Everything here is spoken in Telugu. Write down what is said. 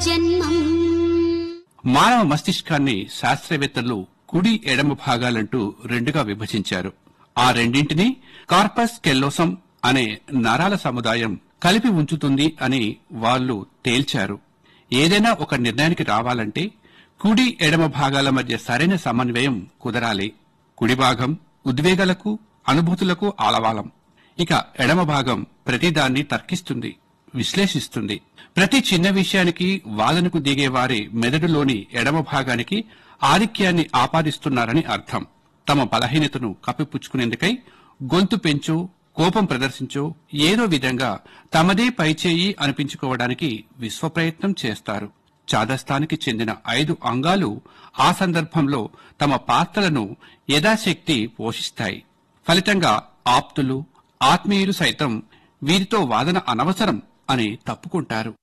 జన్మం మానవ మస్తిష్కాన్ని శాస్త్రవేత్తలు కుడి ఎడమ భాగాలంటూ రెండుగా విభజించారు ఆ రెండింటినీ కార్పస్ కెల్లోసం అనే నరాల సముదాయం కలిపి ఉంచుతుంది అని వాళ్ళు తేల్చారు ఏదైనా ఒక నిర్ణయానికి రావాలంటే కుడి ఎడమ భాగాల మధ్య సరైన సమన్వయం కుదరాలి కుడి భాగం ఉద్వేగాలకు అనుభూతులకు ఆలవాలం ఇక ఎడమ భాగం ప్రతిదాన్ని తర్కిస్తుంది విశ్లేషిస్తుంది ప్రతి చిన్న విషయానికి వాదనకు దిగే వారి మెదడులోని ఎడమ భాగానికి ఆధిక్యాన్ని ఆపాదిస్తున్నారని అర్థం తమ బలహీనతను కప్పిపుచ్చుకునేందుకై గొంతు పెంచో కోపం ప్రదర్శించో ఏదో విధంగా తమదే పైచేయి అనిపించుకోవడానికి విశ్వప్రయత్నం చేస్తారు చాదస్తానికి చెందిన ఐదు అంగాలు ఆ సందర్భంలో తమ పాత్రలను యథాశక్తి పోషిస్తాయి ఫలితంగా ఆప్తులు ఆత్మీయులు సైతం వీరితో వాదన అనవసరం అని తప్పుకుంటారు